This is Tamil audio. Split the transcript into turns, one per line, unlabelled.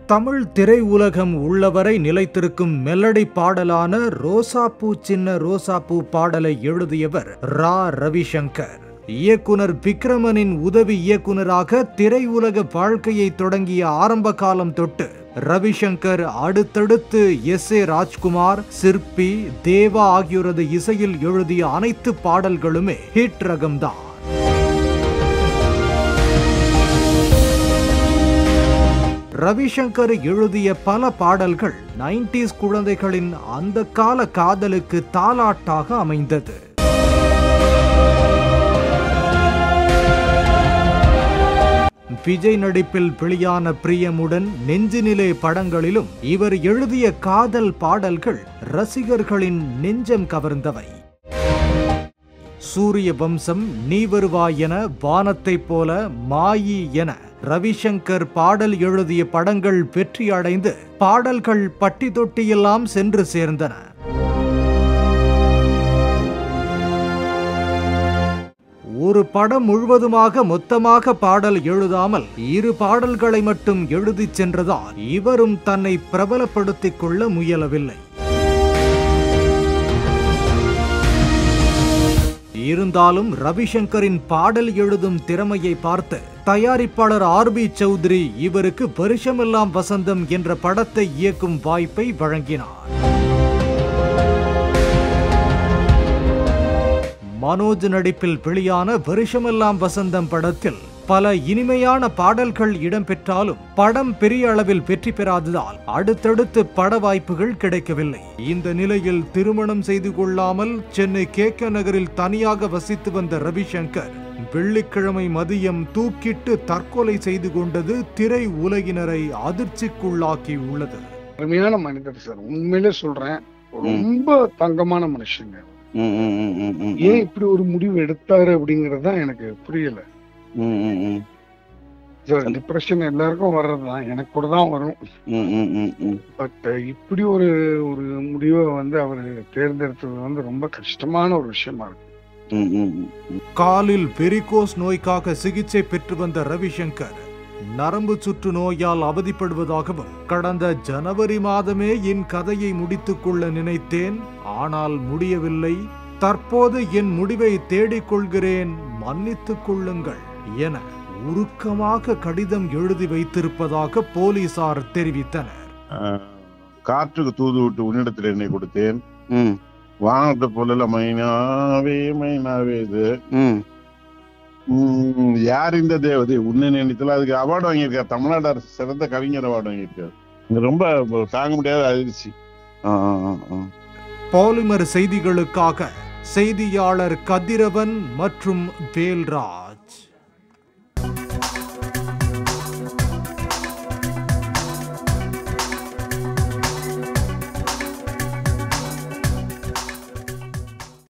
தமிழ் திரையுலகம் உள்ளவரை நிலைத்திருக்கும் மெலடி பாடலான ரோசாப்பூ சின்ன ரோசாப்பூ பாடலை எழுதியவர் ரா ரவிசங்கர் இயக்குனர் விக்ரமனின் உதவி இயக்குனராக திரையுலக வாழ்க்கையை தொடங்கிய ஆரம்ப காலம் தொட்டு ரவிசங்கர் அடுத்தடுத்து எஸ் ஏ ராஜ்குமார் சிற்பி தேவா ஆகியோரது இசையில் எழுதிய அனைத்து பாடல்களுமே ஹிட் ரகம்தான் ரவிசங்கர் எழுதிய பல பாடல்கள் நைன்டிஸ் குழந்தைகளின் அந்த கால காதலுக்கு தாலாட்டாக அமைந்தது விஜய் நடிப்பில் வெளியான பிரியமுடன் நெஞ்சினிலே படங்களிலும் இவர் எழுதிய காதல் பாடல்கள் ரசிகர்களின் நெஞ்சம் கவர்ந்தவை சூரிய வம்சம் நீ வருவாய் என வானத்தைப் போல மாயி என ரவிசங்கர் பாடல் எழுதிய படங்கள் வெற்றி அடைந்து பாடல்கள் பட்டி தொட்டியெல்லாம் சென்று சேர்ந்தன ஒரு படம் முழுவதுமாக மொத்தமாக பாடல் எழுதாமல் இரு பாடல்களை மட்டும் எழுதிச் சென்றதால் இவரும் தன்னை பிரபலப்படுத்திக் கொள்ள முயலவில்லை இருந்தாலும் ரவிசங்கரின் பாடல் எழுதும் திறமையை பார்த்து தயாரிப்பாளர் ஆர் பி சௌத்ரி இவருக்கு வருஷமெல்லாம் வசந்தம் என்ற படத்தை இயக்கும் வாய்ப்பை வழங்கினார் மனோஜ் நடிப்பில் வெளியான வருஷமெல்லாம் வசந்தம் படத்தில் பல இனிமையான பாடல்கள் இடம்பெற்றாலும் படம் பெரிய அளவில் வெற்றி பெறாததால் அடுத்தடுத்து பட வாய்ப்புகள் கிடைக்கவில்லை இந்த நிலையில் திருமணம் செய்து கொள்ளாமல் சென்னை கே கே நகரில் தனியாக வசித்து வந்த ரவிசங்கர் வெள்ளிக்கிழமை மதியம் தூக்கிட்டு தற்கொலை செய்து கொண்டது திரை உலகினரை அதிர்ச்சிக்குள்ளாக்கி உள்ளது
அருமையான மனிதர் சார் உண்மையிலே சொல்றேன் ரொம்ப தங்கமான மனுஷங்க
ம், ம், ம், ம், ம்,
ஏன் இப்படி ஒரு முடிவு எடுத்தாரு அப்படிங்கறது தான் எனக்கு புரியல
ம், ம், ம்,
சார் டிப்ரெஷன் எல்லாருக்கும் வர்றதுதான் எனக்கு கூட தான் வரும்
ம், ம், ம், ம்.
பட் இப்படி ஒரு ஒரு முடிவை வந்து அவர் தேர்ந்தெடுத்தது வந்து ரொம்ப கஷ்டமான ஒரு விஷயமா இருக்கு
ம், ம், ம்.
காலில் வெரிகோஸ் நோய்க்காக சிகிச்சை பெற்று வந்த ரவிசங்கர் நரம்பு சுற்று நோயால் அவதிப்படுவதாகவும் கடந்த ஜனவரி மாதமே என் கதையை முடித்துக் கொள்ள நினைத்தேன் ஆனால் முடியவில்லை தற்போது என் முடிவை தேடிக் கொள்கிறேன் மன்னித்துக் கொள்ளுங்கள் என உருக்கமாக கடிதம் எழுதி வைத்திருப்பதாக போலீசார் தெரிவித்தனர்
ஆஹ், காற்றுக்கு தூது விட்டு உன்னிடத்தில் என்னை கொடுத்தேன்
ம்,
வானத்தை போல மைனாவே மைனாவே இது
ம்.
உம், யார் இந்த தேவதை உன்னை நினைத்தல அதுக்கு அவார்டு வாங்கியிருக்காரு தமிழ்நாடு அரசு சிறந்த கவிஞர் அவார்டு வாங்கியிருக்காரு இது ரொம்ப தாங்க முடியாத அதிர்ச்சி
ஆ, ஆ, ஆ, ஆ.
பாலிமர் செய்திகளுக்காக செய்தியாளர் கதிரவன் மற்றும் வேல்ராஜ்